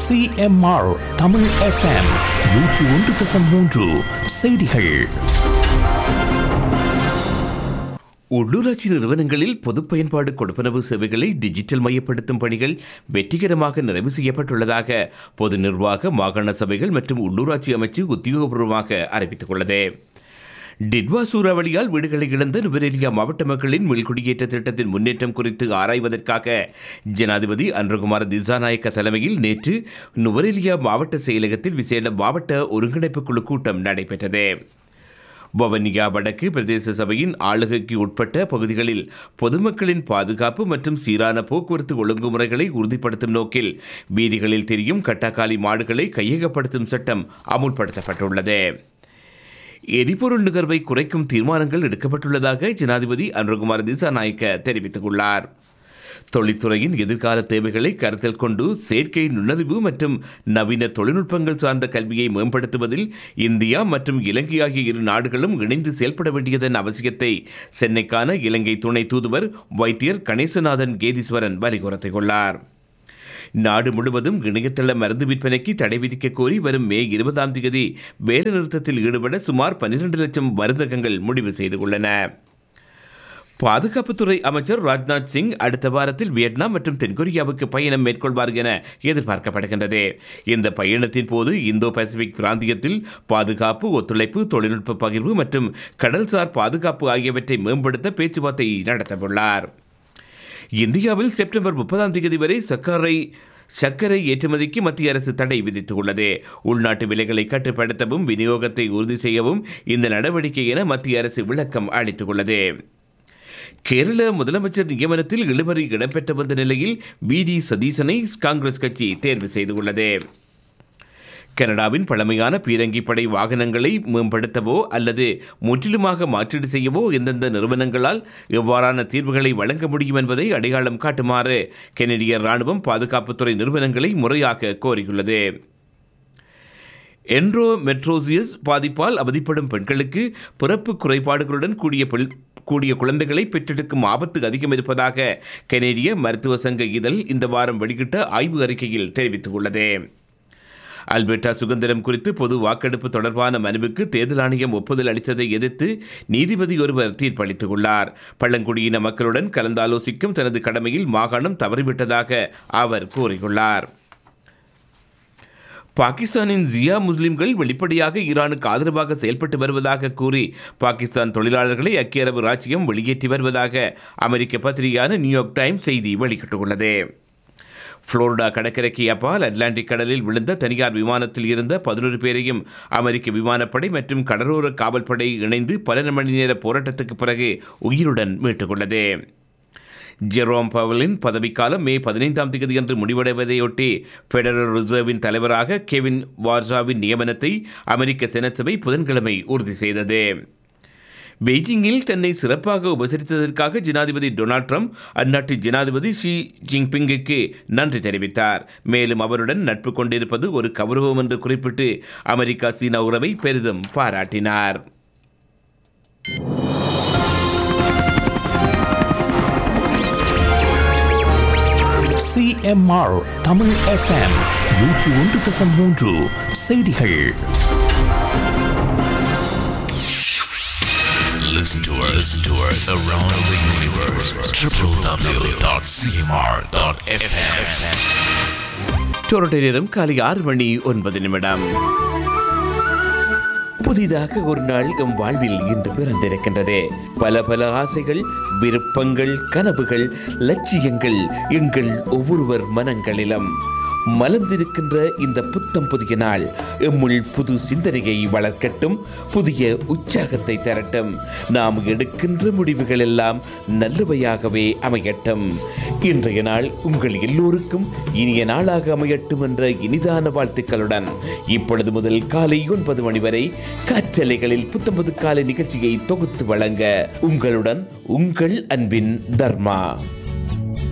CMR Tamil FM நூற்று ஒன்று தசம் மூன்று செய்திகள் உள்ளூராட்சி நிறுவனங்களில் பொது பயன்பாடு கொடுப்பனவு சேவைகளை டிஜிட்டல் மயப்படுத்தும் பணிகள் வெற்றிகரமாக நிறைவு செய்யப்பட்டுள்ளதாக பொது நிர்வாக மாகாண சபைகள் மற்றும் உள்ளூராட்சி அமைச்சு உத்தியோகபூர்வமாக அறிவித்துள்ளது டிட்வா சூறாவளியால் வீடுகளை இழந்த நுவரெலியா மாவட்ட மக்களின் மீள்குடியேற்ற திட்டத்தின் முன்னேற்றம் குறித்து ஆராய்வதற்காக ஜனாதிபதி அன்றகுமார் திசாநாயக்க தலைமையில் நேற்று நுவரெலியா மாவட்ட செயலகத்தில் விசேட மாவட்ட ஒருங்கிணைப்பு குழு கூட்டம் நடைபெற்றது வவனியா வடக்கு பிரதேச சபையின் ஆளுகைக்கு உட்பட்ட பகுதிகளில் பொதுமக்களின் பாதுகாப்பு மற்றும் சீரான போக்குவரத்து ஒழுங்குமுறைகளை உறுதிப்படுத்தும் நோக்கில் வீதிகளில் தெரியும் கட்டாக்காலி மாடுகளை கையகப்படுத்தும் சட்டம் அமுல்படுத்தப்பட்டுள்ளது எரிபொருள் நுகர்வை குறைக்கும் தீர்மானங்கள் எடுக்கப்பட்டுள்ளதாக ஜனாதிபதி அனுகுமார் திசாநாயக்க தெரிவித்துள்ளார் தொழில்துறையின் எதிர்கால தேவைகளை கருத்தில் கொண்டு செயற்கை நுண்ணறிவு மற்றும் நவீன தொழில்நுட்பங்கள் சார்ந்த கல்வியை மேம்படுத்துவதில் இந்தியா மற்றும் இலங்கை ஆகிய இரு நாடுகளும் இணைந்து செயல்பட வேண்டியதன் அவசியத்தை சென்னைக்கான இலங்கை துணை தூதுவர் வைத்தியர் கணேசநாதன் கேதீஸ்வரன் வலியுறுத்தியுள்ளார் நாடு முழுவதும் இணையதள மருந்து விற்பனைக்கு தடை விதிக்க கோரி வரும் மே இருபதாம் தேதி வேலைநிறுத்தத்தில் ஈடுபட சுமார் பன்னிரண்டு லட்சம் மருந்தகங்கள் முடிவு செய்துள்ளன பாதுகாப்புத்துறை அமைச்சர் ராஜ்நாத் சிங் அடுத்த வாரத்தில் வியட்நாம் மற்றும் தென்கொரியாவுக்கு பயணம் மேற்கொள்வார் என எதிர்பார்க்கப்படுகின்றது இந்த பயணத்தின் போது இந்தோ பசிபிக் பிராந்தியத்தில் பாதுகாப்பு ஒத்துழைப்பு தொழில்நுட்ப பகிர்வு மற்றும் கடல்சார் பாதுகாப்பு ஆகியவற்றை மேம்படுத்த பேச்சுவார்த்தை நடத்தவுள்ளார் இந்தியாவில் செப்டம்பர் முப்பதாம் தேதி வரை சர்க்கரை சர்க்கரை ஏற்றுமதிக்கு மத்திய அரசு தடை விதித்துள்ளது உள்நாட்டு விலைகளை கட்டுப்படுத்தவும் விநியோகத்தை உறுதி செய்யவும் இந்த நடவடிக்கை என மத்திய அரசு விளக்கம் அளித்துள்ளது கேரள முதலமைச்சர் நியமனத்தில் இழுபறி இடம்பெற்று வந்த நிலையில் வி டி சதீசனை காங்கிரஸ் கட்சி தேர்வு செய்துள்ளது கனடாவின் பழமையான பீரங்கி படை வாகனங்களை மேம்படுத்தவோ அல்லது முற்றிலுமாக மாற்றீடு செய்யவோ எந்தெந்த நிறுவனங்களால் எவ்வாறான தீர்வுகளை வழங்க முடியும் என்பதை அடையாளம் காட்டுமாறு கெனடிய ராணுவம் பாதுகாப்புத்துறை நிறுவனங்களை முறையாக கோரியுள்ளது என்ரோ மெட்ரோசியஸ் பாதிப்பால் அவதிப்படும் பெண்களுக்கு பிறப்பு குறைபாடுகளுடன் கூடிய பெண் கூடிய குழந்தைகளை பெற்றெடுக்கும் ஆபத்து அதிகம் இருப்பதாக கனேடிய மருத்துவ சங்க இதழ் இந்த வாரம் வெளியிட்ட ஆய்வு அறிக்கையில் தெரிவித்துள்ளது அல்பர்டா சுதந்திரம் குறித்து பொது வாக்கெடுப்பு தொடர்பான மனுவுக்கு தேர்தல் ஆணையம் ஒப்புதல் அளித்ததை எதிர்த்து நீதிபதி ஒருவர் தீர்ப்பளித்துள்ளார் பழங்குடியின மக்களுடன் கலந்தாலோசிக்கும் தனது கடமையில் மாகாணம் தவறிவிட்டதாக அவர் கூறியுள்ளார் பாகிஸ்தானின் ஜியா முஸ்லிம்கள் வெளிப்படையாக ஈரானுக்கு ஆதரவாக செயல்பட்டு வருவதாக கூறி பாகிஸ்தான் தொழிலாளர்களை ஐக்கிய அரபு ராச்சியம் வெளியேற்றி வருவதாக அமெரிக்க பத்திரிகையான நியூயார்க் டைம்ஸ் செய்தி வெளியிட்டுள்ளது புளோரிடா கடற்கரைக்கு அப்பால் அட்லாண்டிக் கடலில் விழுந்த தனியார் விமானத்தில் இருந்த பதினோரு பேரையும் அமெரிக்க விமானப்படை மற்றும் கடலோர காவல்படை இணைந்து பல மணி நேர போராட்டத்துக்கு பிறகு உயிருடன் மீட்டுக்கொண்டது ஜெரோம் பவலின் பதவிக்காலம் மே பதினைந்தாம் தேதி அன்று முடிவடைவதையொட்டி ஃபெடரல் ரிசர்வின் தலைவராக கெவின் வார்சாவின் நியமனத்தை அமெரிக்க செனட் சபை புதன்கிழமை உறுதி செய்தது பெய்ஜிங்கில் தன்னை சிறப்பாக உபசரித்ததற்காக ஜனாதிபதி டொனால்ட் ட்ரம்ப் அந்நாட்டு ஜனாதிபதி ஷி ஜின்பிங்குக்கு நன்றி தெரிவித்தார் மேலும் அவருடன் நட்பு கொண்டிருப்பது ஒரு கௌரவம் என்று குறிப்பிட்டு அமெரிக்கா சீனா உறவை பெரிதும் பாராட்டினார் சிஎம்ஆர் தமிழ் எஃப்எம் நூற்று ஒன்று தசம் மூன்று செய்திகள் Listen to us, listen to us around the universe. www.cmr.fm. டொரட்டோ நேரம் காலை ஆறு மணி ஒன்பது நிமிடம் புதிதாக ஒரு நாள் எம் வாழ்வில் இன்று பிறந்திருக்கின்றது பல பல ஆசைகள் விருப்பங்கள் கனவுகள் லட்சியங்கள் எங்கள் ஒவ்வொருவர் மனங்களிலும் மலர்ந்திருக்கின்ற இந்த புத்தம் புதிய நாள் எம்முள் புது சிந்தனையை வளர்க்கட்டும் புதிய உற்சாகத்தை தரட்டும் நாம் எடுக்கின்ற முடிவுகள் எல்லாம் நல்லவையாகவே அமையட்டும் இன்றைய நாள் உங்கள் எல்லோருக்கும் இனிய நாளாக அமையட்டும் என்ற இனிதான வாழ்த்துக்களுடன் இப்பொழுது முதல் காலை ஒன்பது மணி வரை காற்றலைகளில் புத்தம்பது காலை நிகழ்ச்சியை தொகுத்து வழங்க உங்களுடன் உங்கள் அன்பின் தர்மா